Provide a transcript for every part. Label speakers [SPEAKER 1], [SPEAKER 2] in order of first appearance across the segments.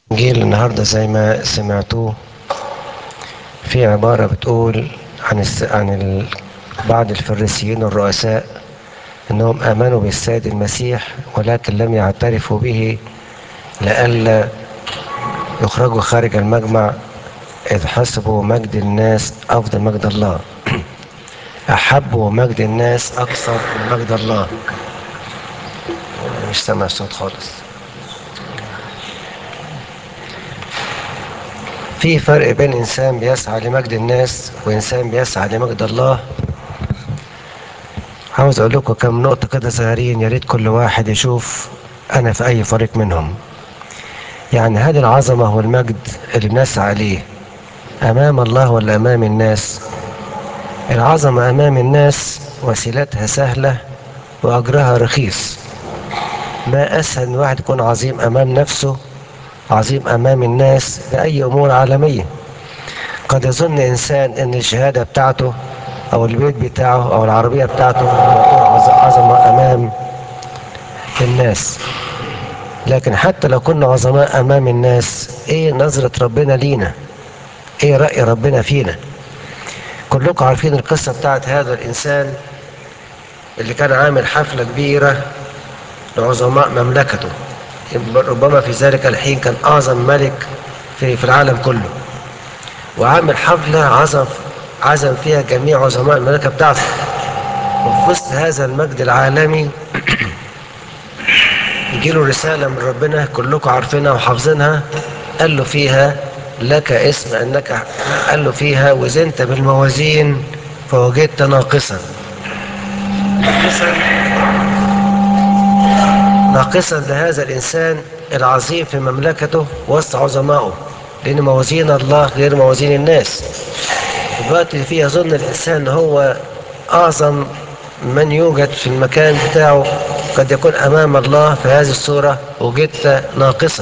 [SPEAKER 1] جيل النهارده زي ما سمعتوه في عبارة بتقول عن الس... عن ال... بعض الفريسيين الرؤساء انهم امنوا بالسيد المسيح ولكن لم يعترفوا به لئلا يخرجوا خارج المجمع اذ حسبوا مجد الناس افضل مجد الله احبوا مجد الناس اكثر من مجد الله مش سامع الصوت خالص في فرق بين انسان بيسعى لمجد الناس وانسان بيسعى لمجد الله عاوز اقول لكم كم نقطة كده صغيرين يا ريت كل واحد يشوف انا في اي فريق منهم يعني هل العظمة والمجد اللي بنسعى ليه امام الله ولا امام الناس العظمة امام الناس وسيلتها سهلة واجرها رخيص ما اسهل ان واحد يكون عظيم امام نفسه عظيم امام الناس باي امور عالميه قد يظن انسان ان الشهاده بتاعته او البيت بتاعه او العربيه بتاعته عظمه امام الناس لكن حتى لو كنا عظماء امام الناس ايه نظره ربنا لينا ايه راي ربنا فينا كلكم عارفين القصه بتاعت هذا الانسان اللي كان عامل حفله كبيره لعظماء مملكته ربما في ذلك الحين كان أعظم ملك في, في العالم كله وعامل حفلة عزم عزم فيها جميع عظماء المملكة بتاعته وفي وسط هذا المجد العالمي يجي له رسالة من ربنا كلكم عارفينها وحافظينها قال له فيها لك اسم أنك قال له فيها وزنت بالموازين فوجدت ناقصا ناقصا ناقصا لهذا الإنسان العظيم في مملكته وسط عظمائه لأن موازين الله غير موازين الناس الوقت اللي فيه يظن الإنسان هو أعظم من يوجد في المكان بتاعه قد يكون أمام الله في هذه الصورة وجدت ناقصا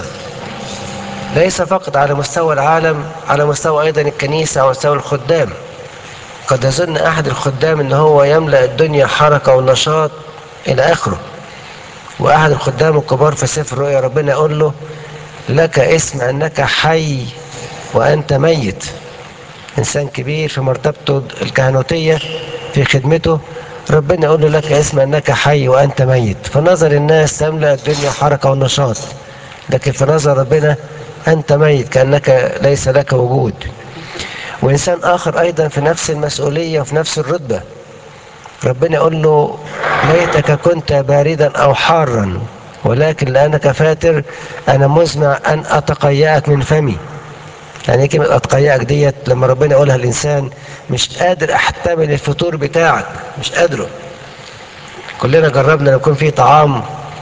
[SPEAKER 1] ليس فقط على مستوى العالم على مستوى أيضا الكنيسة على مستوى الخدام قد يظن أحد الخدام أن هو يملأ الدنيا حركة ونشاط إلى آخره واحد الخدام الكبار في سفر الرؤيا ربنا يقول له لك اسم انك حي وانت ميت انسان كبير في مرتبته الكهنوتيه في خدمته ربنا يقول له لك اسم انك حي وانت ميت في نظر الناس تملا الدنيا حركه ونشاط لكن في نظر ربنا انت ميت كانك ليس لك وجود وانسان اخر ايضا في نفس المسؤوليه وفي نفس الرتبه ربنا يقول له ليتك كنت باردا او حارا ولكن لانك فاتر انا مزمع ان اتقيأك من فمي يعني ايه كلمه اتقيأك ديت لما ربنا يقولها الانسان مش قادر احتمل الفطور بتاعك مش قادره كلنا جربنا لو يكون في طعام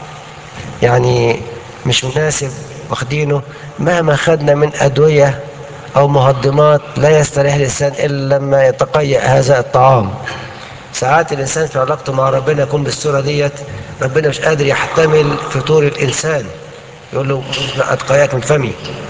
[SPEAKER 1] يعني مش مناسب واخدينه مهما خدنا من ادويه او مهضمات لا يستريح الانسان الا لما يتقيأ هذا الطعام ساعات الانسان في علاقته مع ربنا يكون بالصوره ديت ربنا مش قادر يحتمل فطور الانسان يقول له اتقياك من فمي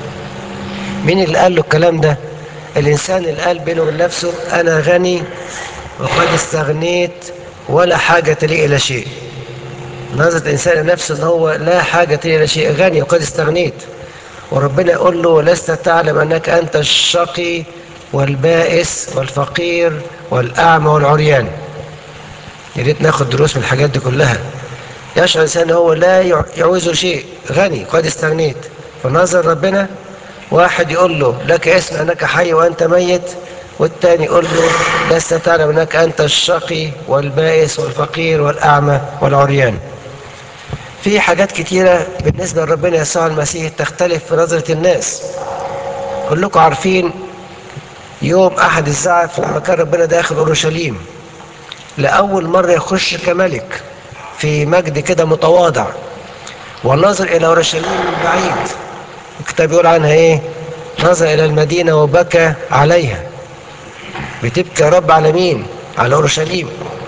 [SPEAKER 1] مين اللي قال له الكلام ده الانسان اللي قال بينه وبين نفسه انا غني وقد استغنيت ولا حاجه لي الى شيء نظرة الانسان لنفسه ان هو لا حاجه لي الى شيء غني وقد استغنيت وربنا يقول له لست تعلم انك انت الشقي والبائس والفقير والاعمى والعريان يا ريت ناخد دروس من الحاجات دي كلها يشعر الانسان هو لا يعوزه شيء غني قد استغنيت فنظر ربنا واحد يقول له لك اسم انك حي وانت ميت والتاني يقول له لست تعلم انك انت الشقي والبائس والفقير والاعمى والعريان في حاجات كتيرة بالنسبة لربنا يسوع المسيح تختلف في نظرة الناس كلكم عارفين يوم أحد الزعف لما كان ربنا داخل أورشليم لأول مرة يخش كملك في مجد كده متواضع ونظر إلى أورشليم من بعيد الكتاب يقول عنها إيه نظر إلى المدينة وبكى عليها بتبكي يا رب على مين على أورشليم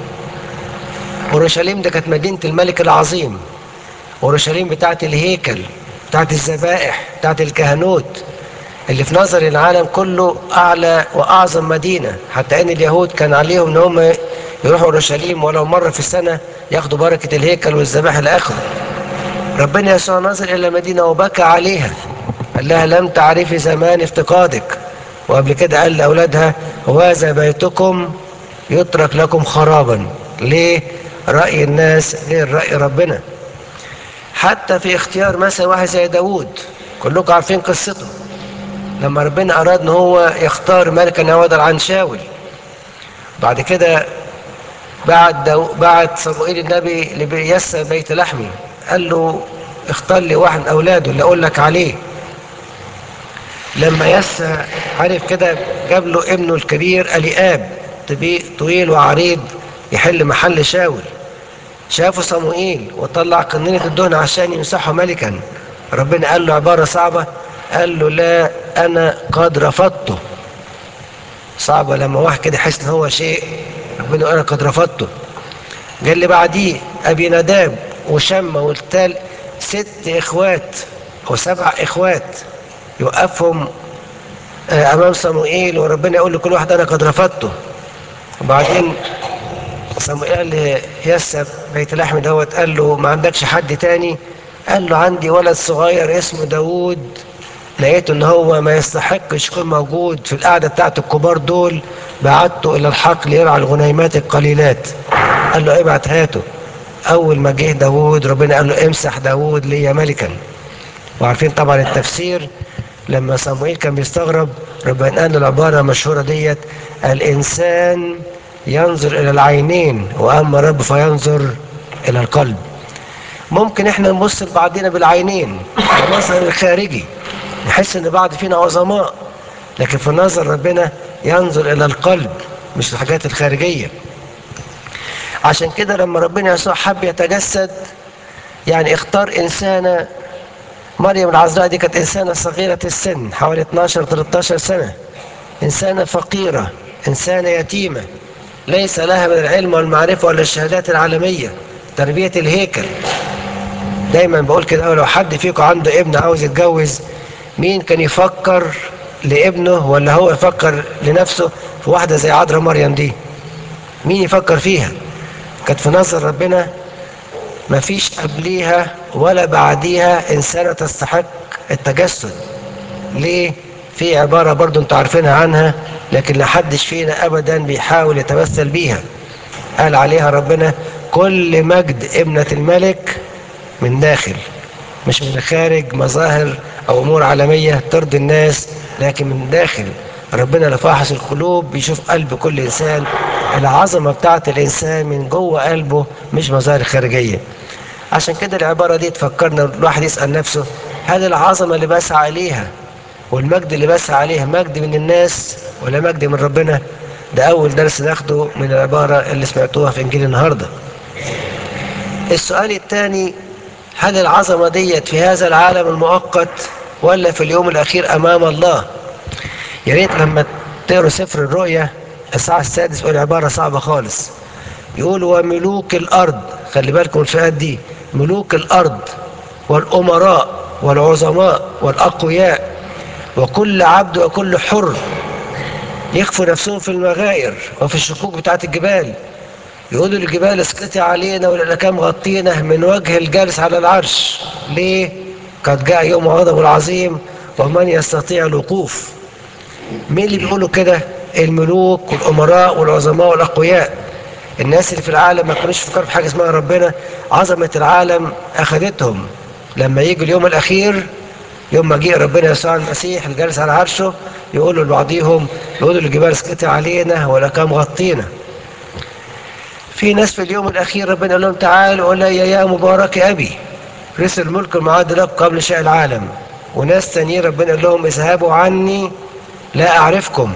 [SPEAKER 1] أورشليم ده كانت مدينة الملك العظيم أورشليم بتاعت الهيكل بتاعت الذبائح بتاعت الكهنوت اللي في نظر العالم كله أعلى وأعظم مدينة حتى أن اليهود كان عليهم أن هم يروحوا أورشليم ولو مرة في السنة ياخدوا بركة الهيكل والذبائح إلى آخره ربنا يسوع نظر إلى مدينة وبكى عليها قال لها لم تعرفي زمان افتقادك وقبل كده قال لأولادها وهذا بيتكم يترك لكم خرابا ليه رأي الناس غير رأي ربنا حتى في اختيار مثلا واحد زي داود كلكم عارفين قصته لما ربنا أراد ان هو يختار ملكا يعوض عن شاول بعد كده بعد دو... بعد صموئيل النبي ليسى بيت لحمي قال له اختار لي واحد من اولاده اللي اقول لك عليه لما يسى عرف كده جاب له ابنه الكبير الياب طويل وعريض يحل محل شاول شافه صموئيل وطلع قنينة الدهن عشان يمسحه ملكا ربنا قال له عبارة صعبة قال له لا أنا قد رفضته صعبة لما واحد كده يحس إن هو شيء ربنا يقول أنا قد رفضته قال لي بعديه أبي نداب وشمة والتال ست إخوات أو سبع إخوات يوقفهم أمام صموئيل وربنا يقول لكل واحد أنا قد رفضته وبعدين صموئيل قال ليسى بيت لحم دوت قال له ما عندكش حد تاني قال له عندي ولد صغير اسمه داوود لقيته ان هو ما يستحقش يكون موجود في القعدة بتاعت الكبار دول بعته الى الحقل يرعى الغنيمات القليلات قال له ابعت هاته اول ما جه داوود ربنا قال له امسح داوود ليا ملكا وعارفين طبعا التفسير لما صموئيل كان بيستغرب ربنا قال له العبارة المشهورة ديت الانسان ينظر الى العينين واما الرب فينظر الى القلب ممكن احنا نبص لبعضنا بالعينين المظهر الخارجي نحس ان بعض فينا عظماء لكن في نظر ربنا ينظر الى القلب مش الحاجات الخارجية عشان كده لما ربنا يسوع حب يتجسد يعني اختار انسانة مريم العذراء دي كانت انسانة صغيرة السن حوالي 12 13 سنة انسانة فقيرة انسانة يتيمة ليس لها من العلم والمعرفة ولا الشهادات العالمية تربية الهيكل دايما بقول كده لو حد فيكم عنده ابن عاوز يتجوز مين كان يفكر لابنه ولا هو يفكر لنفسه في واحدة زي عذراء مريم دي مين يفكر فيها كانت في نظر ربنا ما فيش قبليها ولا بعديها إنسانة تستحق التجسد ليه في عبارة برضو انتوا عارفينها عنها لكن لحدش فينا أبدا بيحاول يتمثل بيها قال عليها ربنا كل مجد ابنة الملك من داخل مش من الخارج مظاهر أو أمور عالمية ترضي الناس لكن من داخل ربنا لفاحص القلوب بيشوف قلب كل إنسان العظمة بتاعت الإنسان من جوه قلبه مش مظاهر خارجية عشان كده العبارة دي تفكرنا الواحد يسأل نفسه هل العظمة اللي بسعى عليها والمجد اللي بسعى عليه مجد من الناس ولا مجد من ربنا ده أول درس ناخده من العبارة اللي سمعتوها في إنجيل النهاردة السؤال الثاني هل العظمة ديت في هذا العالم المؤقت ولا في اليوم الأخير أمام الله يا ريت لما تقروا سفر الرؤيا الساعة السادس يقول عبارة صعبة خالص يقول وملوك الأرض خلي بالكم الفئات دي ملوك الأرض والأمراء والعظماء والأقوياء وكل عبد وكل حر يخفوا نفسهم في المغاير وفي الشكوك بتاعت الجبال يقولوا الجبال اسقطي علينا والأكام غطينا من وجه الجالس على العرش ليه؟ قد جاء يوم غضب العظيم ومن يستطيع الوقوف مين اللي بيقولوا كده؟ الملوك والأمراء والعظماء والأقوياء الناس اللي في العالم ما كانوش يفكروا في حاجة اسمها ربنا عظمة العالم أخذتهم لما يجي اليوم الأخير يوم ما جه ربنا يسوع المسيح الجالس على عرشه يقولوا لبعضهم يقولوا الجبال اسقطي علينا والأكام غطينا في ناس في اليوم الأخير ربنا قال لهم تعالوا ولا يا يا مبارك أبي رسل الملك المعاد لك قبل شاء العالم وناس تانيين ربنا قال لهم اذهبوا عني لا أعرفكم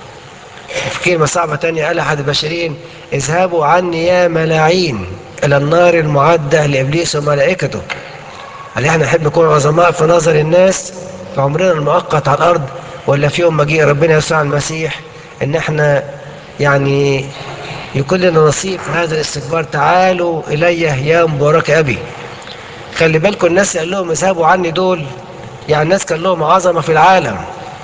[SPEAKER 1] في كلمة صعبة تانية قال أحد البشرين اذهبوا عني يا ملاعين إلى النار المعدة لإبليس وملائكته هل احنا نحب نكون عظماء في نظر الناس في عمرنا المؤقت على الأرض ولا في يوم مجيء ربنا يسوع المسيح إن احنا يعني يكون لنا نصيب في هذا الاستكبار تعالوا إلي يا مبارك أبي خلي بالكم الناس قال لهم اذهبوا عني دول يعني الناس كان لهم عظمة في العالم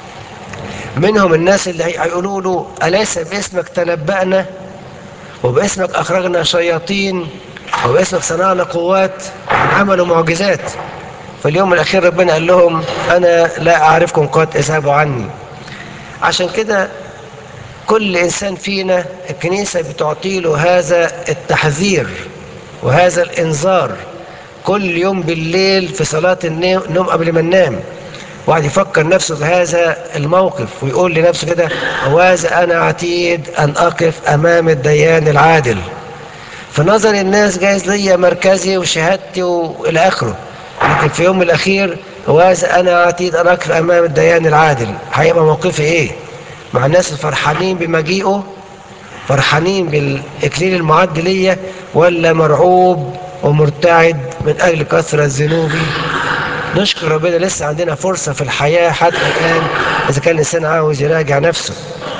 [SPEAKER 1] منهم الناس اللي هيقولوا له أليس باسمك تنبأنا وباسمك أخرجنا شياطين وباسمك صنعنا قوات عملوا معجزات في اليوم الأخير ربنا قال لهم أنا لا أعرفكم قد اذهبوا عني عشان كده كل إنسان فينا الكنيسة بتعطي له هذا التحذير وهذا الإنذار كل يوم بالليل في صلاة النوم قبل ما ننام واحد يفكر نفسه بهذا الموقف ويقول لنفسه كده هواذا أنا عتيد أن أقف أمام الديان العادل في نظر الناس جايز ليا مركزي وشهادتي والى اخره لكن في يوم الاخير هواذا انا عتيد ان اقف امام الديان العادل هيبقى موقفي ايه مع الناس الفرحانين بمجيئه فرحانين بالاكليل المعد ليا ولا مرعوب ومرتعد من اجل كثره ذنوبي نشكر ربنا لسه عندنا فرصه في الحياه حتى الان اذا كان الانسان عاوز يراجع نفسه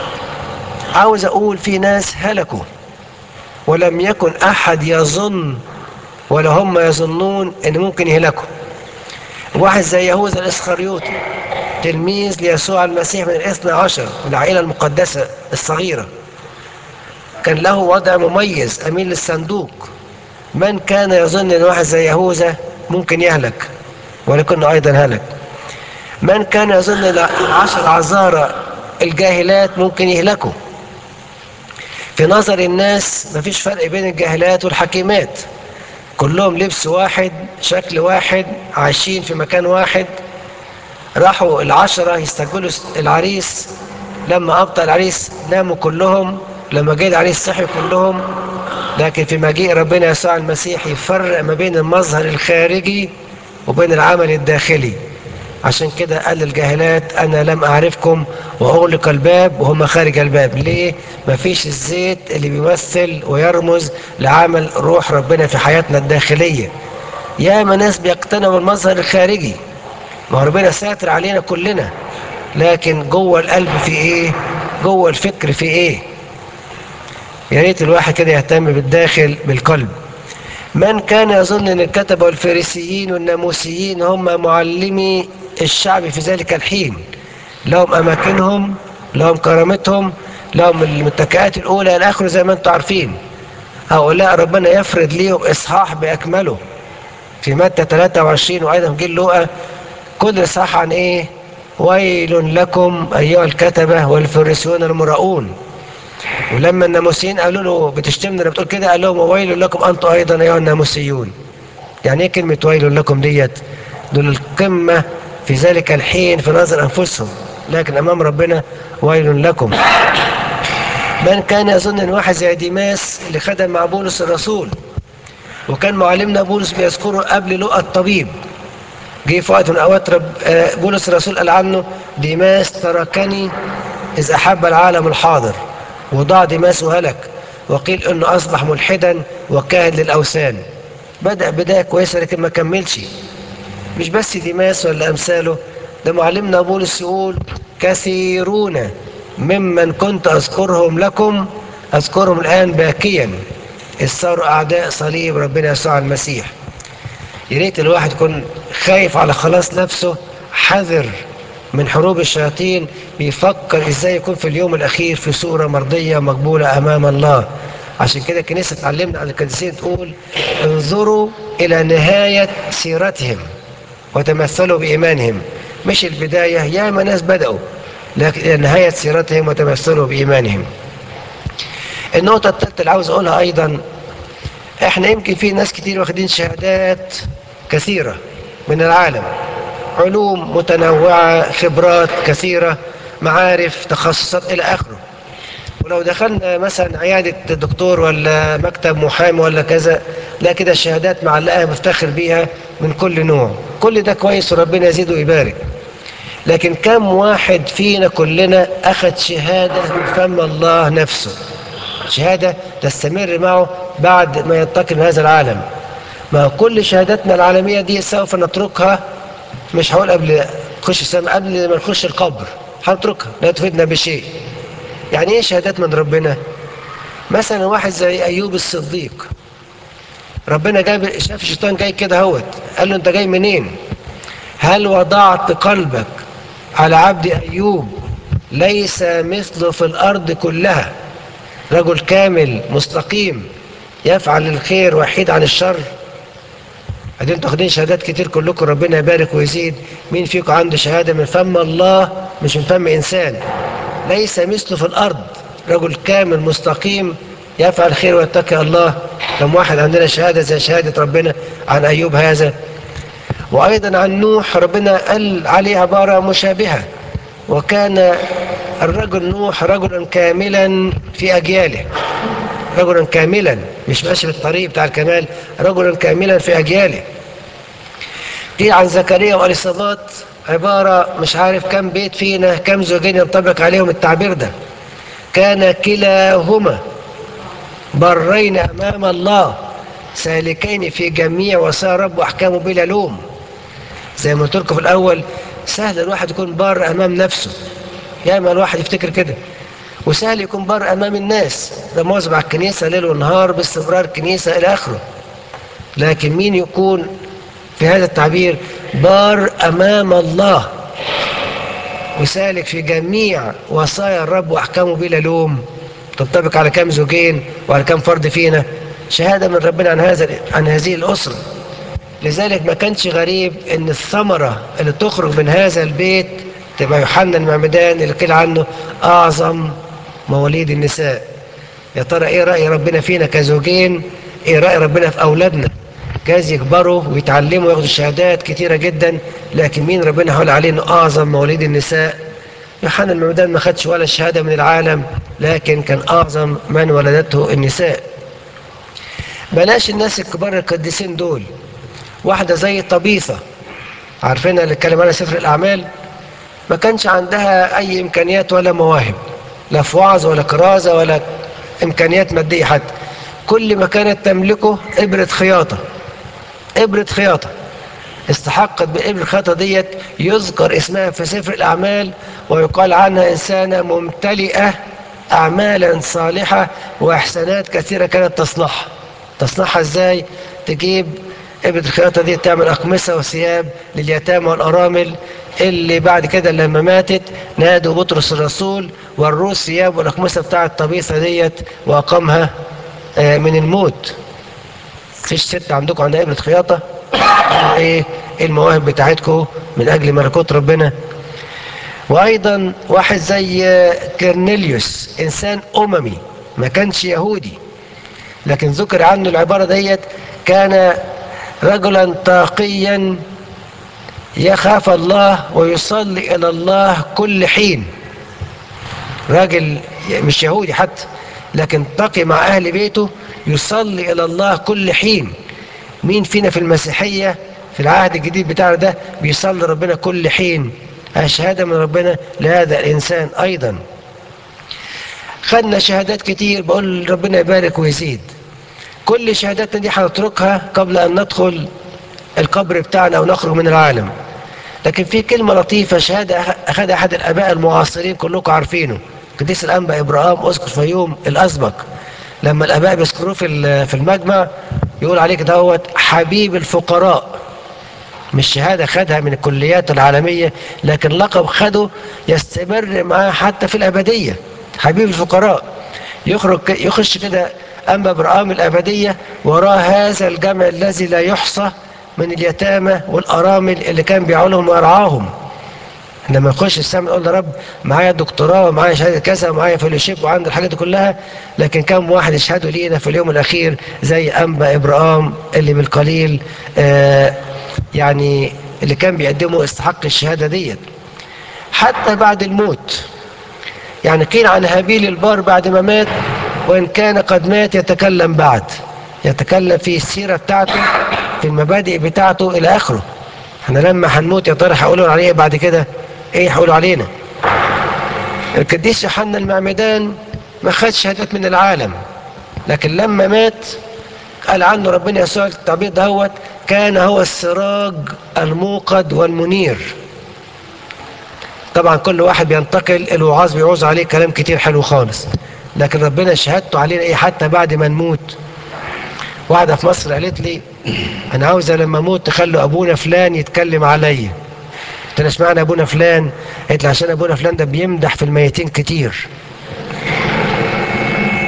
[SPEAKER 1] عاوز اقول في ناس هلكوا ولم يكن أحد يظن ولا هم يظنون أن ممكن يهلكوا واحد زي يهوذا الإسخريوطي تلميذ ليسوع المسيح من الاثنى عشر من العائلة المقدسة الصغيرة كان له وضع مميز أمين للصندوق من كان يظن أن واحد زي يهوذا ممكن يهلك ولكنه أيضا هلك من كان يظن أن العشر عذارى الجاهلات ممكن يهلكوا في نظر الناس مفيش فرق بين الجاهلات والحكيمات كلهم لبس واحد شكل واحد عايشين في مكان واحد راحوا العشرة يستقبلوا العريس لما أبطأ العريس ناموا كلهم لما جه العريس صحي كلهم لكن في مجيء ربنا يسوع المسيح يفرق ما بين المظهر الخارجي وبين العمل الداخلي عشان كده قال للجاهلات انا لم اعرفكم واغلق الباب وهم خارج الباب ليه مفيش الزيت اللي بيمثل ويرمز لعمل روح ربنا في حياتنا الداخليه يا ما ناس بيقتنعوا بالمظهر الخارجي ما ربنا ساتر علينا كلنا لكن جوه القلب في ايه جوه الفكر في ايه يا ريت الواحد كده يهتم بالداخل بالقلب من كان يظن ان الكتبه والفريسيين والناموسيين هم معلمي الشعب في ذلك الحين لهم اماكنهم لهم كرامتهم لهم المتكئات الاولى الى اخره زي ما انتم عارفين هؤلاء ربنا يفرض ليهم اصحاح باكمله في متى 23 وايضا في جيل لوقا كل اصحاح عن ايه ويل لكم ايها الكتبه والفريسيون المراؤون ولما الناموسيين قالوا له بتشتمنا بتقول كده قال لهم ويل لكم انتم ايضا ايها الناموسيون يعني ايه كلمه ويل لكم ديت دول القمه في ذلك الحين في نظر انفسهم لكن امام ربنا ويل لكم من كان يظن ان واحد زي ديماس اللي خدم مع بولس الرسول وكان معلمنا بولس بيذكره قبل لقى الطبيب جه في وقت من اوقات رب بولس الرسول قال عنه ديماس تركني اذ احب العالم الحاضر وضاع ديماس وهلك وقيل انه اصبح ملحدا وكاهن للاوثان بدا بدايه كويسه لكن ما كملش مش بس ديماس ولا امثاله ده معلمنا بولس يقول كثيرون ممن كنت اذكرهم لكم اذكرهم الان باكيا اذ صاروا اعداء صليب ربنا يسوع المسيح يا ريت الواحد يكون خايف على خلاص نفسه حذر من حروب الشياطين بيفكر ازاي يكون في اليوم الاخير في صوره مرضيه مقبوله امام الله عشان كده الكنيسه اتعلمنا عن القديسين تقول انظروا الى نهايه سيرتهم وتمثلوا بايمانهم مش البدايه ياما ناس بداوا لكن الى نهايه سيرتهم وتمثلوا بايمانهم النقطه الثالثه اللي عاوز اقولها ايضا احنا يمكن في ناس كتير واخدين شهادات كثيره من العالم علوم متنوعة خبرات كثيرة معارف تخصصات إلى آخره ولو دخلنا مثلا عيادة دكتور ولا مكتب محامي ولا كذا لا كده الشهادات معلقة مفتخر بيها من كل نوع كل ده كويس وربنا يزيده ويبارك لكن كم واحد فينا كلنا أخذ شهادة من فم الله نفسه شهادة تستمر معه بعد ما ينتقل من هذا العالم ما كل شهاداتنا العالمية دي سوف نتركها مش هقول قبل نخش السماء قبل ما نخش القبر هنتركها لا تفيدنا بشيء يعني ايه شهادات من ربنا مثلا واحد زي ايوب الصديق ربنا جاب شاف الشيطان جاي كده اهوت قال له انت جاي منين هل وضعت قلبك على عبد ايوب ليس مثله في الارض كلها رجل كامل مستقيم يفعل الخير ويحيد عن الشر بعدين انتوا واخدين شهادات كتير كلكم ربنا يبارك ويزيد مين فيكم عنده شهاده من فم الله مش من فم انسان ليس مثله في الارض رجل كامل مستقيم يفعل خير ويتقي الله كم واحد عندنا شهاده زي شهاده ربنا عن ايوب هذا وايضا عن نوح ربنا قال عليه عباره مشابهه وكان الرجل نوح رجلا كاملا في اجياله رجلا كاملا مش ماشي في الطريق بتاع الكمال رجلا كاملا في اجياله دي عن زكريا واليصابات عباره مش عارف كم بيت فينا كم زوجين ينطبق عليهم التعبير ده كان كلاهما برين امام الله سالكين في جميع وصايا رب واحكامه بلا لوم زي ما قلت لكم في الاول سهل الواحد يكون بار امام نفسه ياما الواحد يفتكر كده وسهل يكون بار امام الناس ده مواظب على الكنيسه ليل ونهار باستمرار كنيسه الى اخره لكن مين يكون في هذا التعبير بار امام الله وسالك في جميع وصايا الرب واحكامه بلا لوم تنطبق على كام زوجين وعلى كام فرد فينا شهاده من ربنا عن هذا عن هذه الاسره لذلك ما كانش غريب ان الثمره اللي تخرج من هذا البيت تبقى يوحنا المعمدان اللي قيل عنه اعظم مواليد النساء يا ترى ايه راي ربنا فينا كزوجين ايه راي ربنا في اولادنا جايز يكبروا ويتعلموا وياخدوا شهادات كتيره جدا لكن مين ربنا هقول عليه انه اعظم مواليد النساء يوحنا المعمدان ما خدش ولا شهاده من العالم لكن كان اعظم من ولدته النساء بلاش الناس الكبار القديسين دول واحده زي طبيثه عارفينها اللي اتكلم عنها سفر الاعمال ما كانش عندها اي امكانيات ولا مواهب لا في وعظ ولا كرازه ولا امكانيات ماديه حتى كل ما كانت تملكه ابره خياطه ابره خياطه استحقت بابره الخياطه ديت يذكر اسمها في سفر الاعمال ويقال عنها انسانه ممتلئه اعمالا صالحه واحسانات كثيره كانت تصنعها تصنعها ازاي تجيب ابره الخياطه دي تعمل اقمصه وثياب لليتامى والارامل اللي بعد كده لما ماتت نادوا بطرس الرسول وروه الثياب والاقمصه بتاعه الطبيخه ديت واقامها من الموت فيش ست عندكم عندها ابره خياطه ايه المواهب بتاعتكم من اجل ملكوت ربنا وايضا واحد زي كرنيليوس انسان اممي ما كانش يهودي لكن ذكر عنه العباره ديت كان رجلا تاقيا يخاف الله ويصلي الى الله كل حين راجل مش يهودي حتى لكن تقي مع اهل بيته يصلي الى الله كل حين مين فينا في المسيحيه في العهد الجديد بتاعنا ده بيصلي ربنا كل حين شهاده من ربنا لهذا الانسان ايضا خدنا شهادات كتير بقول ربنا يبارك ويزيد كل شهاداتنا دي هنتركها قبل ان ندخل القبر بتاعنا ونخرج من العالم لكن في كلمة لطيفة شهادة أخذها أحد الآباء المعاصرين كلكم عارفينه قديس الأنبا إبراهام أسقف فيوم الأسبق لما الآباء بيذكروه في في المجمع يقول عليك دوت حبيب الفقراء مش شهادة خدها من الكليات العالمية لكن لقب خده يستمر معاه حتى في الأبدية حبيب الفقراء يخرج يخش كده أنبا إبراهام الأبدية وراه هذا الجمع الذي لا يحصى من اليتامى والارامل اللي كان بيعولهم ويرعاهم لما يخش السما يقول يا رب معايا دكتوراه ومعايا شهاده كذا ومعايا فيلوشيب وعندي الحاجات دي كلها لكن كم واحد يشهدوا لينا في اليوم الاخير زي انبا ابراهام اللي بالقليل آه يعني اللي كان بيقدمه استحق الشهاده ديت حتى بعد الموت يعني قيل عن هابيل البار بعد ما مات وان كان قد مات يتكلم بعد يتكلم في السيره بتاعته في المبادئ بتاعته الى اخره احنا لما هنموت يا ترى هيقولوا عليه بعد كده ايه هيقولوا علينا القديس يوحنا المعمدان ما خدش شهادات من العالم لكن لما مات قال عنه ربنا يسوع التعبير دهوت كان هو السراج الموقد والمنير طبعا كل واحد بينتقل الوعاظ بيعوز عليه كلام كتير حلو خالص لكن ربنا شهادته علينا ايه حتى بعد ما نموت واحدة في مصر قالت لي أنا عاوزة لما أموت تخلوا أبونا فلان يتكلم عليا قلت لها اشمعنى أبونا فلان؟ قالت لي عشان أبونا فلان ده بيمدح في الميتين كتير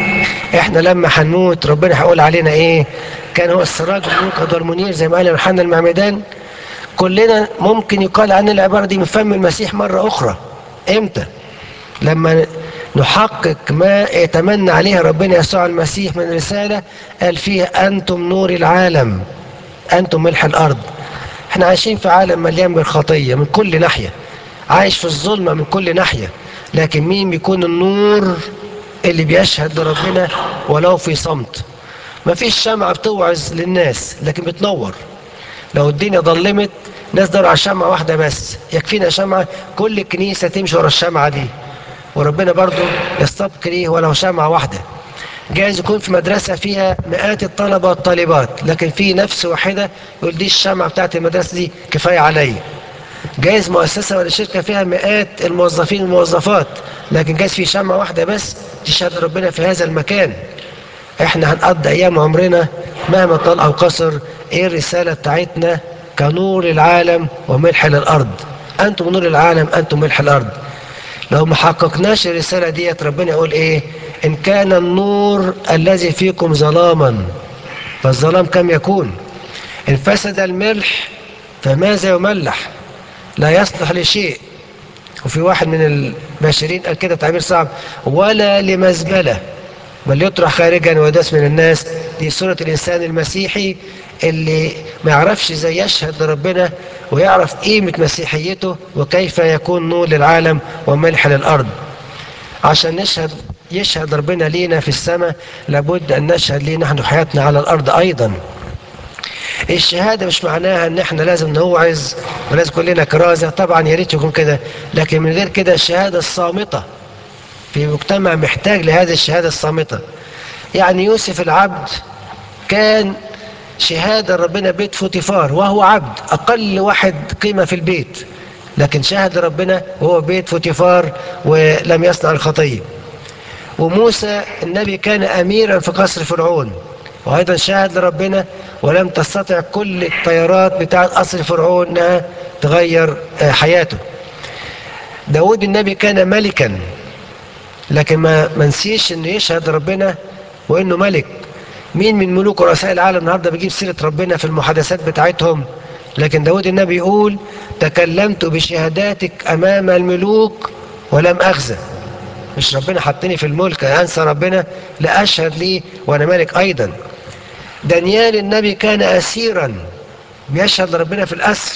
[SPEAKER 1] احنا لما هنموت ربنا هيقول علينا ايه كان هو السراج الموقد والمنير زي ما قال يوحنا المعمدان كلنا ممكن يقال عن العبارة دي من فم المسيح مرة أخرى إمتى؟ لما نحقق ما يتمنى عليه ربنا يسوع المسيح من رسالة قال فيها أنتم نور العالم أنتم ملح الأرض احنا عايشين في عالم مليان بالخطية من كل ناحية عايش في الظلمة من كل ناحية لكن مين بيكون النور اللي بيشهد لربنا ولو في صمت مفيش شمعة بتوعظ للناس لكن بتنور لو الدنيا ظلمت ناس داروا على شمعة واحدة بس يكفينا شمعة كل الكنيسة تمشي ورا الشمعة دي وربنا برضو يستبق ليه ولو شمعة واحدة جايز يكون في مدرسة فيها مئات الطلبة والطالبات لكن في نفس واحدة يقول دي الشمعة بتاعت المدرسة دي كفاية علي جايز مؤسسة ولا شركة فيها مئات الموظفين والموظفات لكن جايز في شمعة واحدة بس تشهد ربنا في هذا المكان احنا هنقضي ايام عمرنا مهما طال او قصر ايه الرسالة بتاعتنا كنور العالم وملح للارض انتم نور العالم انتم ملح الارض لو ما حققناش الرسالة ديت ربنا يقول ايه ان كان النور الذي فيكم ظلاما فالظلام كم يكون ان فسد الملح فماذا يملح لا يصلح لشيء وفي واحد من الباشرين قال كده تعبير صعب ولا لمزبله بل يطرح خارجا ويداس من الناس دي صورة الإنسان المسيحي اللي ما يعرفش ازاي يشهد لربنا ويعرف قيمة مسيحيته وكيف يكون نور للعالم وملح للأرض عشان نشهد يشهد ربنا لينا في السماء لابد أن نشهد ليه نحن حياتنا على الأرض أيضا الشهادة مش معناها ان احنا لازم نوعظ ولازم كلنا كرازة طبعا يا ريت يكون كده لكن من غير كده الشهادة الصامتة في مجتمع محتاج لهذه الشهادة الصامتة يعني يوسف العبد كان شهادة ربنا بيت فوتيفار وهو عبد أقل واحد قيمة في البيت لكن شهد ربنا وهو بيت فوتيفار ولم يصنع الخطية وموسى النبي كان أميرا في قصر فرعون وأيضا شاهد لربنا ولم تستطع كل الطيارات بتاعة قصر فرعون أنها تغير حياته داود النبي كان ملكا لكن ما منسيش انه يشهد ربنا وانه ملك مين من ملوك ورؤساء العالم النهارده بيجيب سيره ربنا في المحادثات بتاعتهم لكن داود النبي يقول تكلمت بشهاداتك امام الملوك ولم اخزى مش ربنا حطني في الملك انسى ربنا لا اشهد ليه وانا ملك ايضا دانيال النبي كان اسيرا بيشهد لربنا في الاسر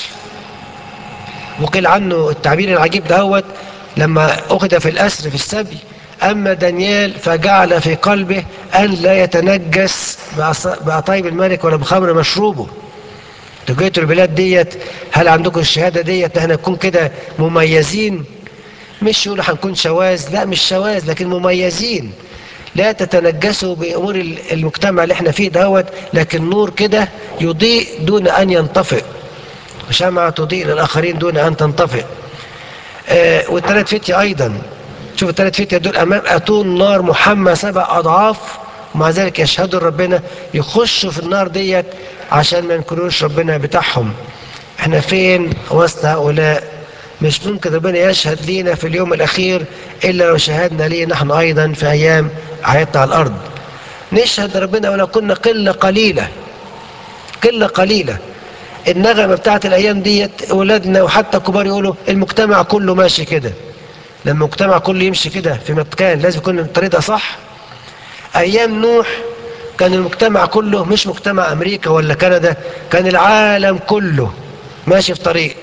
[SPEAKER 1] وقيل عنه التعبير العجيب دهوت لما اخذ في الاسر في السبي أما دانيال فجعل في قلبه أن لا يتنجس بأطيب الملك ولا بخمر مشروبه تجيتوا البلاد ديت هل عندكم الشهادة ديت احنا نكون كده مميزين مش يقولوا هنكون شواذ لا مش شواذ لكن مميزين لا تتنجسوا بأمور المجتمع اللي احنا فيه دوت لكن نور كده يضيء دون أن ينطفئ شمعة تضيء للآخرين دون أن تنطفئ آه والثلاث فتية أيضا شوف الثلاث فتية دول أمام أتون نار محمى سبع أضعاف ومع ذلك يشهدوا ربنا يخشوا في النار ديت عشان ما ينكروش ربنا بتاعهم احنا فين وسط هؤلاء مش ممكن ربنا يشهد لينا في اليوم الأخير إلا لو شهدنا ليه نحن أيضا في أيام حياتنا على الأرض نشهد ربنا ولو كنا قلة قليلة قلة قليلة النغمة بتاعت الأيام ديت أولادنا وحتى كبار يقولوا المجتمع كله ماشي كده لما المجتمع كله يمشي كده في مكان لازم يكون الطريق صح أيام نوح كان المجتمع كله مش مجتمع أمريكا ولا كندا كان العالم كله ماشي في طريق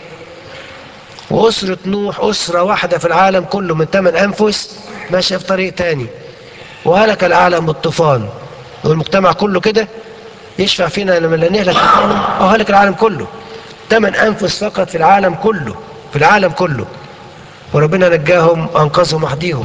[SPEAKER 1] وأسرة نوح أسرة واحدة في العالم كله من ثمان أنفس ماشية في طريق تاني وهلك العالم بالطوفان والمجتمع كله كده يشفع فينا لما لا نهلك أو هلك العالم كله ثمان أنفس فقط في العالم كله في العالم كله وربنا نجاهم وأنقذهم وحديهم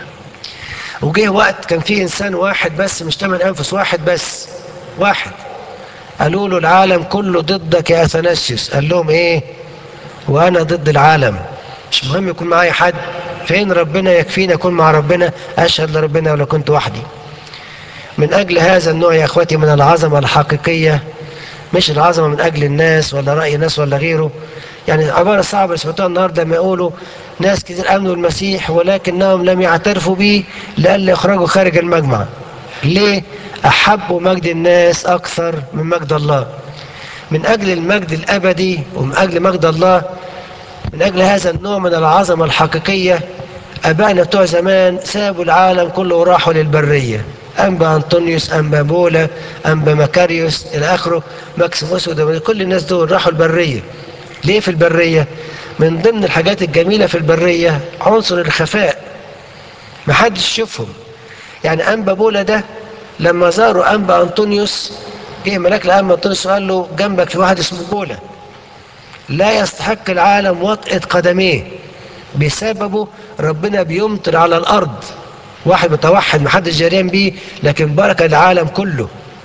[SPEAKER 1] وجه وقت كان فيه إنسان واحد بس مش ثمان أنفس واحد بس واحد قالوا له العالم كله ضدك يا أثناسيوس قال لهم إيه وأنا ضد العالم مش مهم يكون معايا حد فين ربنا يكفيني أكون مع ربنا أشهد لربنا ولو كنت وحدي من أجل هذا النوع يا أخواتي من العظمة الحقيقية مش العظمة من أجل الناس ولا رأي الناس ولا غيره يعني عبارة صعبة اللي سمعتوها النهاردة ما يقولوا ناس كتير آمنوا المسيح ولكنهم لم يعترفوا به لألا يخرجوا خارج المجمع ليه أحبوا مجد الناس أكثر من مجد الله من أجل المجد الأبدي ومن أجل مجد الله من أجل هذا النوع من العظمة الحقيقية أبائنا بتوع زمان سابوا العالم كله وراحوا للبرية أنبا أنطونيوس أنبا بولا أنبا مكاريوس إلى آخره ماكسيموس كل الناس دول راحوا البرية ليه في البرية؟ من ضمن الحاجات الجميلة في البرية عنصر الخفاء محدش يشوفهم يعني أنبا بولا ده لما زاروا أنبا أنطونيوس جه ملاك لأنبا أنطونيوس وقال له جنبك في واحد اسمه بولا لا يستحق العالم وطئة قدميه بسببه ربنا بيمطر على الأرض واحد متوحد محدش جاريان بيه لكن بركة العالم كله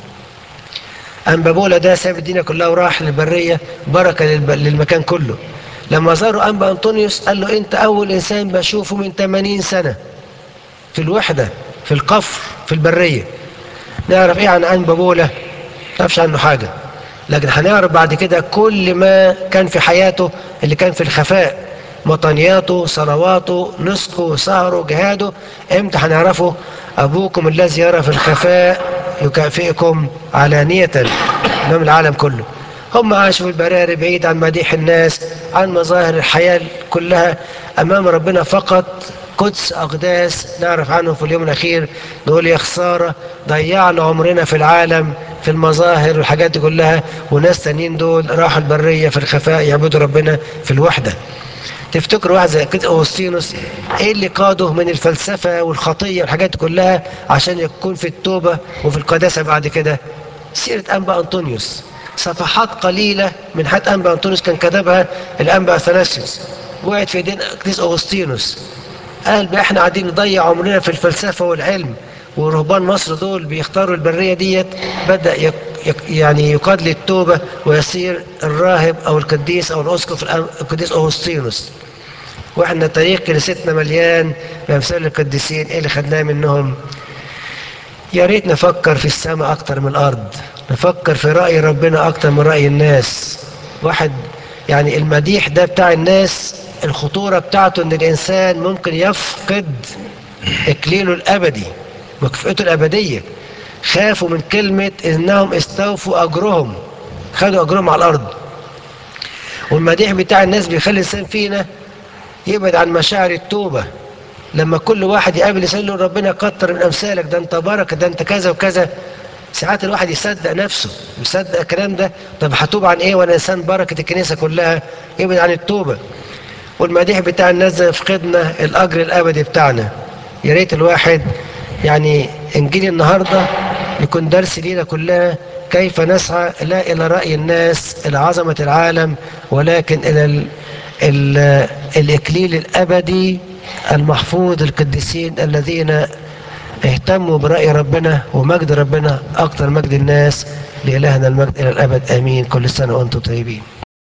[SPEAKER 1] أنبا ده ساب الدنيا كلها وراح للبرية بركة للمكان كله لما زاروا أنبا أنطونيوس قال له أنت أول إنسان بشوفه من 80 سنة في الوحدة في القفر في البرية نعرف إيه عن أنبا بولا نعرفش عنه حاجة لكن هنعرف بعد كده كل ما كان في حياته اللي كان في الخفاء مطنياته صلواته نسكه سهره جهاده امتى هنعرفه أبوكم الذي يرى في الخفاء يكافئكم علانية أمام العالم كله هم عاشوا في البراري بعيد عن مديح الناس عن مظاهر الحياة كلها أمام ربنا فقط قدس أقداس نعرف عنه في اليوم الأخير نقول يا خسارة ضيعنا عمرنا في العالم في المظاهر والحاجات دي كلها وناس تانيين دول راحوا البرية في الخفاء يعبدوا ربنا في الوحدة تفتكروا واحد زي كده أوسطينوس ايه اللي قاده من الفلسفة والخطية والحاجات دي كلها عشان يكون في التوبة وفي القداسة بعد كده سيرة أنبا أنطونيوس صفحات قليلة من حد أنبا أنطونيوس كان كتبها الأنبا أثناسيوس وقعت في ايدين قديس أغسطينوس قال بقى احنا قاعدين نضيع عمرنا في الفلسفة والعلم ورهبان مصر دول بيختاروا البرية ديت بدأ يك يعني يقاد للتوبة ويصير الراهب أو القديس أو الأسقف القديس أغسطينوس واحنا تاريخ كنيستنا مليان بأمثال القديسين ايه اللي خدناه منهم يا ريت نفكر في السماء أكتر من الأرض نفكر في رأي ربنا أكتر من رأي الناس واحد يعني المديح ده بتاع الناس الخطورة بتاعته ان الانسان ممكن يفقد اكليله الابدي مكافئته الابدية خافوا من كلمة انهم استوفوا اجرهم خدوا اجرهم على الارض والمديح بتاع الناس بيخلي الانسان فينا يبعد عن مشاعر التوبة لما كل واحد يقابل يسأل له ربنا كتر من امثالك ده انت بركة ده انت كذا وكذا ساعات الواحد يصدق نفسه يصدق الكلام ده طب هتوب عن ايه وانا انسان بركة الكنيسة كلها يبعد عن التوبة والمديح بتاع الناس ده يفقدنا الاجر الابدي بتاعنا يا ريت الواحد يعني انجيل النهارده يكون درس لينا كلها كيف نسعى لا الى راي الناس الى عظمه العالم ولكن الى ال ال الاكليل الابدي المحفوظ القديسين الذين اهتموا برأي ربنا ومجد ربنا أكثر مجد الناس لإلهنا المجد إلى الأبد آمين كل سنة وأنتم طيبين